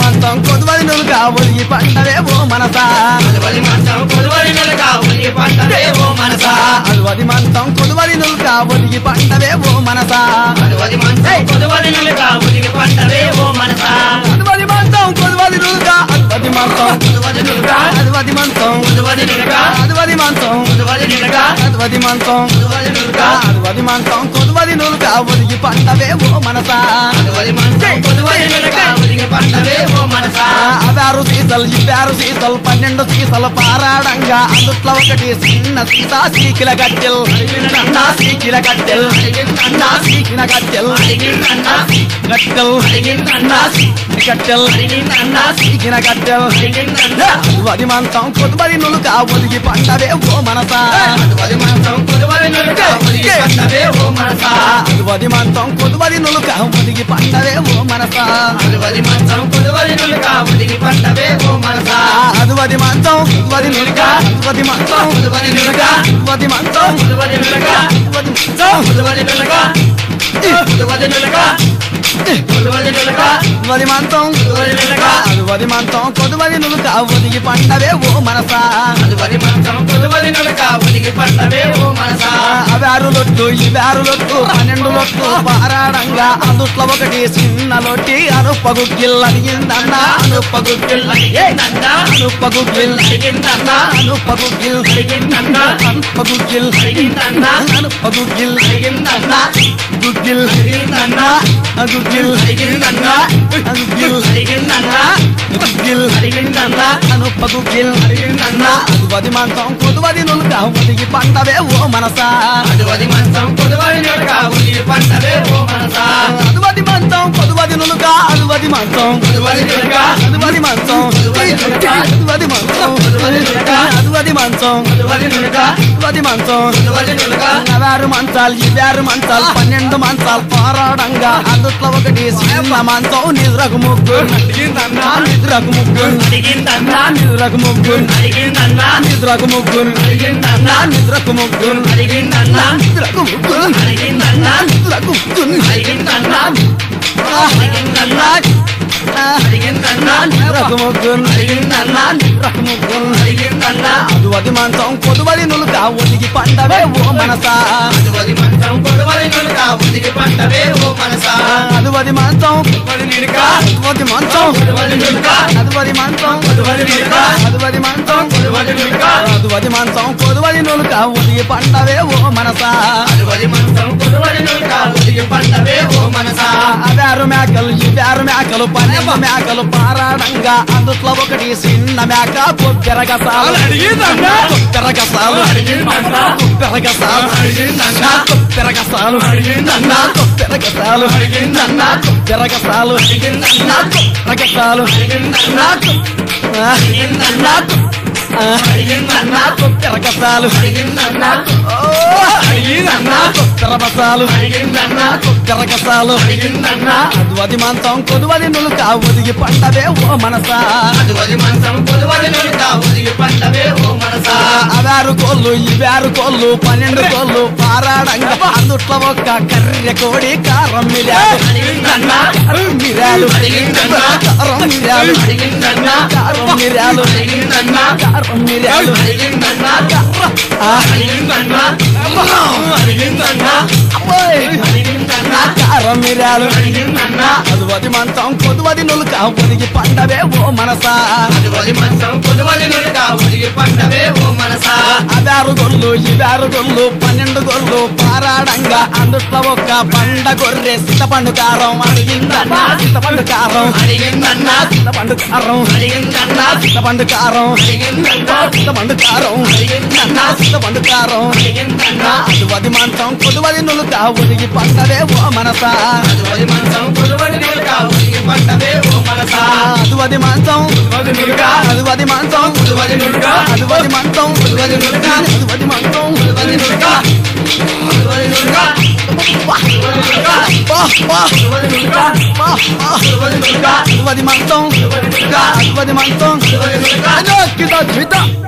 మంతం కొద్దువది నులుగా ఒలిగి పండవే ఓ మనసా కొలువలి మంచం కొలువలి నులక ఒలిగి పంటవే ఓ మనసా అలువది మంతం కొద్దువది నులుగా ఒలిగి పండవే ఓ మనసా కొలువలి మంచం కొలువలి నులక ఒలిగి పంటవే ఓ మనసా అలువది మంతం కొద్దువది నులుగా అలువది మంతం కొలువలి నులక అలువది మంతం కొలువలి నులక అలువది మంతం కొలువలి నులక అలువది మంతం కొలువలి నులక అలువది మంతం కొద్దువది నులుగా ఒలిగి పండవే ఓ మనసా కొలువలి మంచం కొలువలి నులక ఒలిగి పంటవే ఓ మనసా ఆరు సీసలు ఇవ్వారు సీసలు పన్నెండు సీసలు పారాడంగా అందుట్లో ఒకటి చిన్న సీసా సీకిల గట్టెల్ అన్నా సీకిల గట్టెల్ అన్నా సీకిన గట్టెల్ అడిగిందన్నా గట్టెల్ అడిగిందన్నా గట్టెల్ అడిగిందన్నా సీకిన గట్టెల్ అడిగిందన్నా అది మంతం కొద్దుబడి నులుగా ఒదిగి పండవే ఓ మనసా కొలువలి మంచం కొలువలి నులక ఒలిగి పంటవే ఓ మనసా అది మంతం కొద్దుబడి నులుగా ఒదిగి పండవే ఓ మనసా కొలువలి మంచం కొలువలి నులక ఒలిగి పంటవే ఓ మనసా అదువది మంతం అది నులుక అది మంతం కొలువలి నులక అది మంతం కొలువలి నులక అది మంతం కొలువలి నులక కొలువలి నులక కొలువలి నులక వది మంతం కొలువలి నులక అది వది మంతం కొదువది నులుక ఒదిగి పండవే ఓ మనసా కొలువలి మంచం కొలువలి నులక ఒలిగి పంటవే ఓ మనసా అవారు లొట్టు ఇవారు లొట్టు పన్నెండు లొట్టు పారాడంగా అందుట్లో ఒకటి చిన్న లొట్టి అనుపగు గిల్ అడిగిందన్నా అనుపగు గిల్ అడిగిందన్నా అనుపగు గిల్ అడిగిందన్నా అనుపగు గిల్ అడిగిందన్నా అనుపగు గిల్ అడిగిందన్నా అనుపగు గిల్ అడిగిందన్నా గుగ్గిల్ అడిగిందన్నా గుగ్గిల్ అడిగిందన్నా గుగ్గిల్ అడిగిందన్నా గుగ్గిల్ అడిగిందన్నా అనుపగు గిల్ అడిగిందన్నా అదువది మంతం కొదువది నులుక ఒదిగి పండవే ఓ మనసా అటువది మంచం కొలువలి నులక ఒలిగి పంటవే ఓ మనసా అదువది మంతం కొదువది నులుక అదువది మంతం కొలువలి నులక అదువది మంతం అదువది మంతం అదువది మంతం కొలువలి నులక అదువది మంతం కొలువలి నులక అవారు మంచాలు ఇవారు మంచాలు పన్నెండు మంచాలు పోరాడంగా అందుట్లో ఒకటి చిన్న మంచం నిద్రకు ముగ్గురు అడిగిందన్నా నిద్రకు ముగ్గురు అడిగిందన్నా నిద్రకు ముగ్గురు అడిగిందన్నా నిద్రకు ముగ్గురు అడిగిందన్నా నిద్రకు ముగ్గురు అడిగిందన్నా నిద్రకు ముగ్గురు అడిగిందన్నా నిద్రకు ముగ్గురు అడిగిందన్నా అడిగిందన్నా అడిగిందన్నా నిద్రకు ముగ్గురు అడిగిందన్నా నిద్రకు ముగ్గురు అడిగిందన్నా అదువది మంచం కొదువది నులుక ఒదిగి పండవే ఓ మనసా అటువది మంచం కొలువలి నులక ఒలిగి పంటవే ఓ మనసా అదువది మంచం కొలువలి నులక అదువది మంచం కొలువలి నులక అదువది మంచం కొలువలి నులక అదువది మంచం కొలువలి నులక అదువది మంచం కొదువది నులుక ఒదిగి పండవే ఓ మనసా అటువది మంచం కొలువలి నులక ఒలిగి పంటవే ఓ మనసా అవారు మేకలు ఇవారు మేకలు పన్నెండు మేకలు పారాడంగా అందుట్లో ఒకటి చిన్న మేక పొప్పెరగసాలు అడిగిందన్నా పొప్పెరగసాలు అడిగిందన్నా పొప్పెరగసాలు అడిగిందన్నా పొప్పెరగసాలు అడిగిందన్నా పొప్పెరగసాలు అడిగిందన్నా పొప్పెరగసాలు అడిగిందన్నా రగసాలు అడిగిందన్నా అడిగిందన్నా అడిగిందన్నా పొప్పెరగసాలు అడిగిందన్నా అడిగినన్నా తెరబసాలు అడిగిందన్నా తెరగసాలు అడిగిందన్నా అదువది మంతం కొదువది నులుక ఒదిగి పండవే ఓ మనసా అటువది మంచం కొలువలి నులక ఒలిగి పంటవే ఓ మనసా అవారు కోళ్ళు ఇవారు కోళ్ళు పన్నెండు కోళ్ళు పారాడంగా అందుట్లో ఒక్క కర్రె కోడి కారం మిరాలు అడిగిందన్నా కారం మిరాలు అడిగిందన్నా కారం మిరాలు అడిగిందన్నా కారం మిరాలు అడిగిందన్నా కారం మిరాలు అడిగిందన్నా ఆ, అడిగిందన్నా అడిగిందన్నా అబ్బోయ్. అడిగిందన్నా కారం మిరాలు అడిగిందన్నా అదువది మంతం కొదువది నులుక ఒదిగి పండవే ఓ మనసా అటువది మంచం కొలువలి నులక ఒలిగి పంటవే ఓ మనసా అదారు గొల్లు ఇదారు గొల్లు పన్నెండు గొల్లు పారాడంగా అందుట్లో ఒక్క పండ గొర్రె సిద్ధపండు కారం అడిగిందన్నా సిద్ధపండు కారం అడిగిందన్నా సిద్ధపండు కారం అడిగిందన్నా సిద్ధపండు కారం అడిగిందన్నా సిద్ధపండు కారం అడిగిందన్నా సిద్ధపండు కారం అడిగిందన్నా అదువది మంతం కొదువది నులుక ఒదిగి పండవే ఓ మనసా అటువది మంచం కొలువలి నులక ఒలిగి పంటవే ఓ మనసా అదువది మంతం కొలువలి నులక అదువది మంతం కొలువలి నులక అదువది మంతం కొలువలి నులక అదువది మంతం కొలువలి నులక కొలువలి నులక కొలువలి నులక బా బా కొలువలి నులక బా బా కొలువలి నులక అదువది మంతం కొలువలి నులక అదువది మంతం కొలువలి నులక అదో కిద కిద